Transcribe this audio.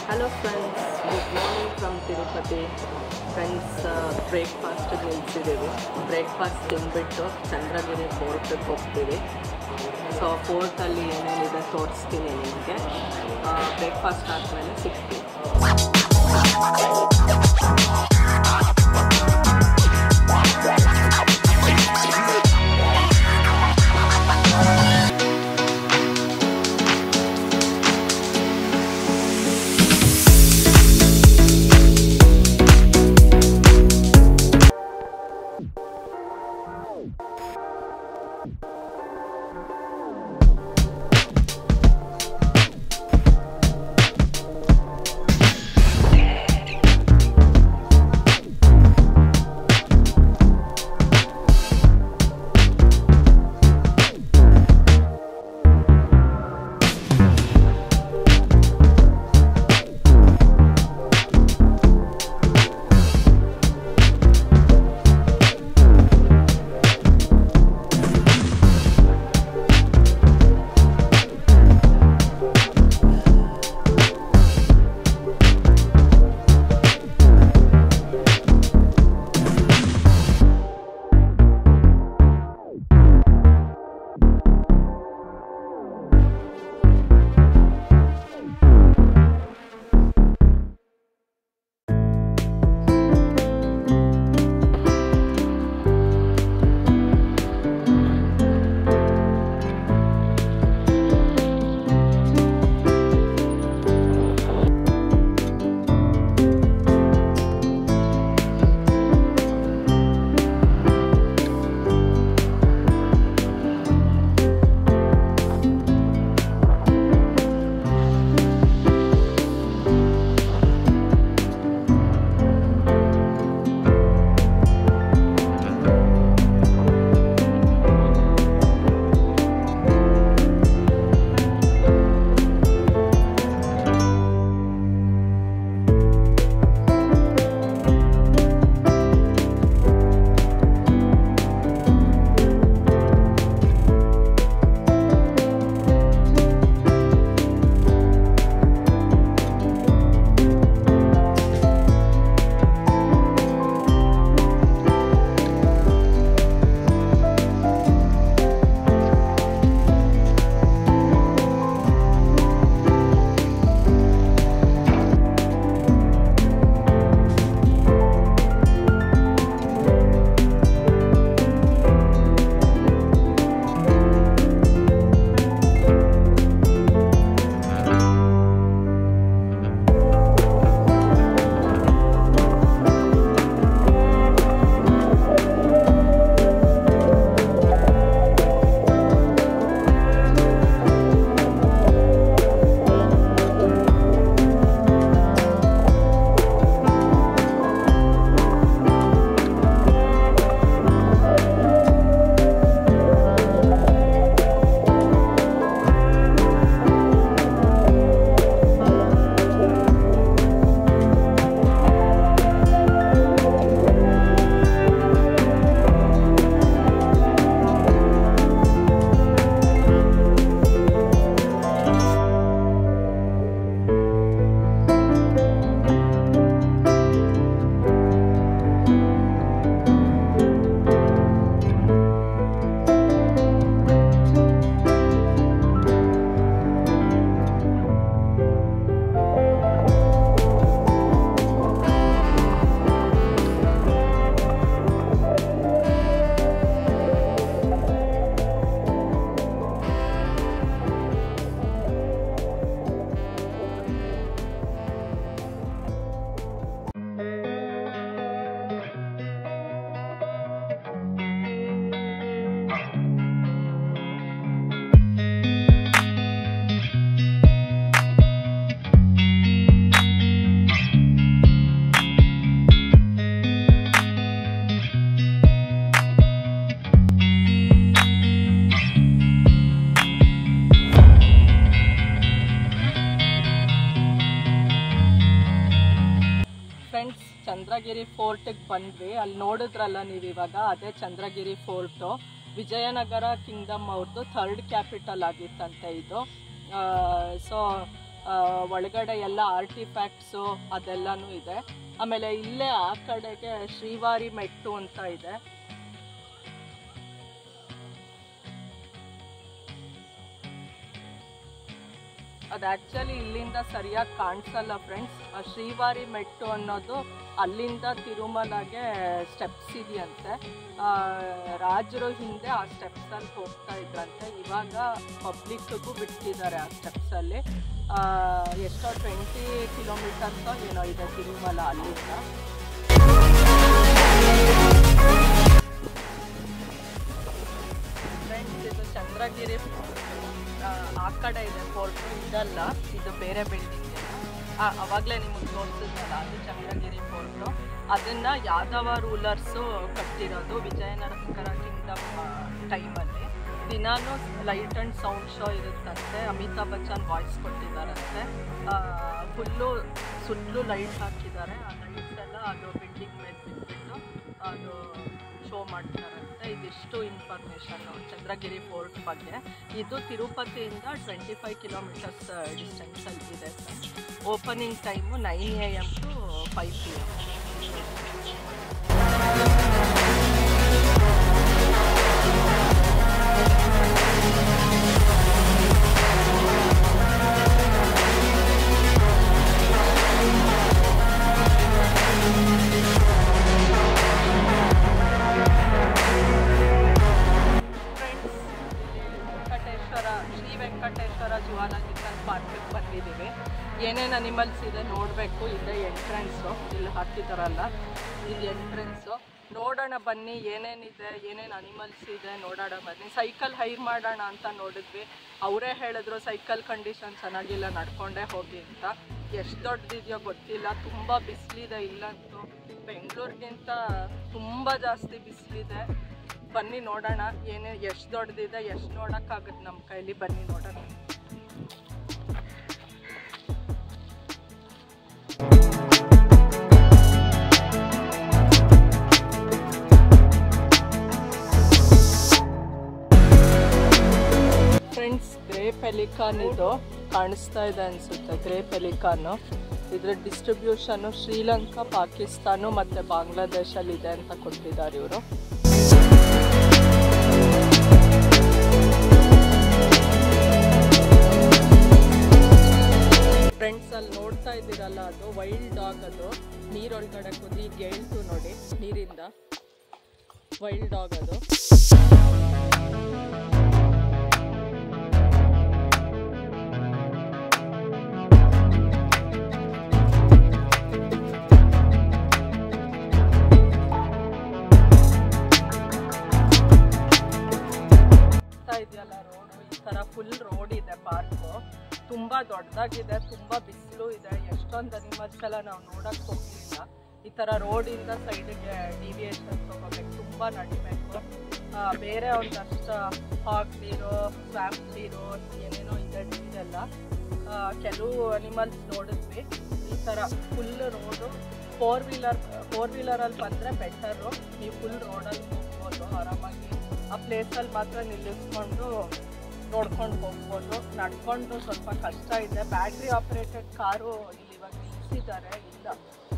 hello friends good morning from Tirupati friends ಬ್ರೇಕ್ಫಾಸ್ಟಿಗೆ ನಿಲ್ಸಿದ್ದೀವಿ breakfast ತಿಂದ್ಬಿಟ್ಟು ಚಂದ್ರಗಿರಿ ಫೋರ್ಟಿಗೆ ಹೋಗ್ತೀವಿ ಸೊ ಫೋರ್ಟಲ್ಲಿ ಏನೇನಿದೆ ತೋರಿಸ್ತೀನಿ ನಿಮಗೆ ಬ್ರೇಕ್ಫಾಸ್ಟ್ ಆದಮೇಲೆ ಸಿಗ್ತೀವಿ ಫ್ರೆಂಡ್ಸ್ ಚಂದ್ರಗಿರಿ ಫೋರ್ಟಿಗೆ ಬಂದ್ವಿ ಅಲ್ಲಿ ನೋಡಿದ್ರಲ್ಲ ನೀವು ಇವಾಗ ಅದೇ ಚಂದ್ರಗಿರಿ ಫೋರ್ಟು ವಿಜಯನಗರ ಕಿಂಗ್ಡಮ್ ಅವ್ರದ್ದು ಥರ್ಡ್ ಕ್ಯಾಪಿಟಲ್ ಆಗಿತ್ತಂತೆ ಇದು ಸೊ ಒಳಗಡೆ ಎಲ್ಲ ಆರ್ಟಿಫ್ಯಾಕ್ಟ್ಸು ಅದೆಲ್ಲನೂ ಇದೆ ಆಮೇಲೆ ಇಲ್ಲೇ ಆ ಕಡೆಗೆ ಶ್ರೀವಾರಿ ಮೆಟ್ಟು ಅಂತ ಇದೆ ಅದು ಆ್ಯಕ್ಚುಲಿ ಇಲ್ಲಿಂದ ಸರಿಯಾಗಿ ಕಾಣಿಸಲ್ಲ ಫ್ರೆಂಡ್ಸ್ ಶ್ರೀವಾರಿ ಮೆಟ್ಟು ಅನ್ನೋದು ಅಲ್ಲಿಂದ ತಿರುಮಲಗೆ ಸ್ಟೆಪ್ಸ್ ಇದೆಯಂತೆ ಆ, ರಾಜರು ಹಿಂದೆ ಆ ಸ್ಟೆಪ್ಸಲ್ಲಿ ಹೋಗ್ತಾ ಇದ್ರಂತೆ ಇವಾಗ ಪಬ್ಲಿಕ್ಗೂ ಬಿಟ್ಟಿದ್ದಾರೆ ಆ ಸ್ಟೆಪ್ಸಲ್ಲಿ ಎಷ್ಟೋ ಟ್ವೆಂಟಿ ಕಿಲೋಮೀಟರ್ಸೋ ಏನೋ ಇದೆ ತಿರುಮಲ ಅಲ್ಲಿಂದ ಫ್ರೆಂಡ್ಸ್ ಇದು ಚಂದ್ರಗಿರಿ ಆ, ಆ ಕಡೆ ಇದೆ ಫೋರ್ಟ್ ಇದಲ್ಲ ಇದು ಬೇರೆ ಬಿಲ್ಡಿಂಗ್ ಅವಾಗಲೇ ನಿಮಗೆ ತೋರಿಸಿದ್ನಲ್ಲ ಅದು ಚಂದ್ರಗಿರಿ ಫೋರ್ಟು ಅದನ್ನು ಯಾದವ ರೂಲರ್ಸು ಕಟ್ಟಿರೋದು ವಿಜಯನಗರ ಕಿಂಗ್ಡಮ್ ಟೈಮಲ್ಲಿ ದಿನಾನು ಲೈಟ್ ಆ್ಯಂಡ್ ಸೌಂಡ್ ಶೋ ಇರುತ್ತಂತೆ ಅಮಿತಾಬ್ ಬಚ್ಚನ್ ವಾಯ್ಸ್ ಕೊಟ್ಟಿದ್ದಾರಂತೆ ಫುಲ್ಲು ಸುತ್ತಲೂ ಲೈಟ್ ಹಾಕಿದ್ದಾರೆ ಆ ಲೈಟ್ಸ್ ಎಲ್ಲ ಅದು ಬಿಲ್ಡಿಂಗ್ ಮೇಲೆ ಬಿಟ್ಬಿಟ್ಟು ಅದು ಶೋ ಮಾಡ್ತಾರಂತೆ ಇದಿಷ್ಟು ಇನ್ಫಾರ್ಮೇಷನ್ನು ಚಂದ್ರಗಿರಿ ಫೋರ್ಟ್ ಬಗ್ಗೆ ಇದು ತಿರುಪತಿಯಿಂದ ಟ್ವೆಂಟಿ ಫೈವ್ ಕಿಲೋಮೀಟರ್ಸ್ ಡಿಸ್ಟೆನ್ಸಲ್ಲಿ ಇದೆ sir opening time nine A M to five P M friends Venkateshwara Shri Venkateshwara zoological ಪಾರ್ಕಿಗೆ ಬಂದಿದ್ದೀವಿ ಏನೇನು ಅನಿಮಲ್ಸ್ ಇದೆ ನೋಡಬೇಕು ಇದೆ ಎಂಟ್ರೆನ್ಸು ಇಲ್ಲಿ ಹಾಕಿದಾರಲ್ಲ ಇದು ಎಂಟ್ರೆನ್ಸು ನೋಡೋಣ ಬನ್ನಿ ಏನೇನಿದೆ ಏನೇನು ಅನಿಮಲ್ಸ್ ಇದೆ ನೋಡೋಣ ಬನ್ನಿ ಸೈಕಲ್ ಹೈರ್ ಮಾಡೋಣ ಅಂತ ನೋಡಿದ್ವಿ ಅವರೇ ಹೇಳಿದ್ರು ಸೈಕಲ್ ಕಂಡೀಷನ್ ಚೆನ್ನಾಗಿಲ್ಲ ನಡ್ಕೊಂಡೇ ಹೋಗಿ ಅಂತ ಎಷ್ಟು ದೊಡ್ಡದಿದೆಯೋ ಗೊತ್ತಿಲ್ಲ ತುಂಬ ಬಿಸಿಲಿದೆ ಇಲ್ಲಂತೂ ಬೆಂಗಳೂರಿಗಿಂತ ತುಂಬ ಜಾಸ್ತಿ ಬಿಸಿಲಿದೆ ಬನ್ನಿ ನೋಡೋಣ ಏನೇ ಎಷ್ಟು ದೊಡ್ಡದಿದೆ ಎಷ್ಟು ನೋಡೋಕ್ಕಾಗುತ್ತೆ ನಮ್ಮ ಕೈಲಿ ಬನ್ನಿ ನೋಡೋಣ ಫ್ರೆಂಡ್ಸ್ ಗ್ರೇ ಪೆಲಿಕಾನ್ ಇದು ಕಾಣಿಸ್ತಾ ಇದೆ ಅನಿಸುತ್ತೆ ಗ್ರೇ ಪೆಲಿಕಾನು ಇದ್ರ ಡಿಸ್ಟ್ರಿಬ್ಯೂಷನ್ನು ಶ್ರೀಲಂಕಾ ಪಾಕಿಸ್ತಾನ ಮತ್ತು ಬಾಂಗ್ಲಾದೇಶಲ್ಲಿ ಇದೆ ಅಂತ ಕೊಟ್ಟಿದ್ದಾರೆ ಇವರು ಫ್ರೆಂಡ್ಸ್ ಅಲ್ಲಿ ನೋಡ್ತಾ ಇದ್ದೀರಲ್ಲ ಅದು ವೈಲ್ಡ್ ಡಾಗ್ ಅದು ನೀರೊಳಗಡೆ ಕುದಿ ಗೇಳ್ತು ನೋಡಿ ನೀರಿಂದ ವೈಲ್ಡ್ ಡಾಗ್ ಅದು ಕಾಣಿಸ್ತಾ ಇದೆಯಲ್ಲ ರೋಡು ಈ ಥರ ಫುಲ್ ರೋಡ್ ಇದೆ ಪಾರ್ಕು ತುಂಬ ದೊಡ್ಡದಾಗಿದೆ ತುಂಬ ಬಿಸಿಲು ಇದೆ ಎಷ್ಟೊಂದು ಅನಿಮಲ್ಸ್ ಎಲ್ಲ ನಾವು ನೋಡಕ್ಕೆ ಹೋಗಲಿಲ್ಲ ಈ ಥರ ರೋಡಿಂದ ಸೈಡಿಗೆ ಡಿವಿಯೇಷನ್ ತೊಗೋಬೇಕು ತುಂಬ ನಡಿಬೇಕು ಆ, ಬೇರೆ ಒಂದಷ್ಟು ಹಾಕ್ ನೀರು ಸ್ವ್ಯಾಂಪ್ ನೀರು ಏನೇನೋ ಇದೆ ನೀರೆಲ್ಲ ಆ, ಕೆಲವು ಅನಿಮಲ್ಸ್ ನೋಡಿದ್ವಿ ಈ ಥರ full road four wheeler four ವೀಲರಲ್ಲಿ ಬಂದರೆ ಬೆಟರು ನೀವು ಫುಲ್ ರೋಡಲ್ಲಿ ಹೋಗ್ಬೋದು ಆರಾಮಾಗಿ ಆ ಪ್ಲೇಸಲ್ಲಿ ಮಾತ್ರ ನಿಲ್ಲಿಸ್ಕೊಂಡು ನೋಡ್ಕೊಂಡು ಹೋಗ್ಬೋದು ನಡ್ಕೊಂಡು ಸ್ವಲ್ಪ ಕಷ್ಟ ಇದೆ ಬ್ಯಾಟ್ರಿ ಆಪ್ರೇಟೆಡ್ ಕಾರು ಇಲ್ಲಿ ಇವಾಗ ನಿಲ್ಲಿಸಿದ್ದಾರೆ ಇಲ್ಲ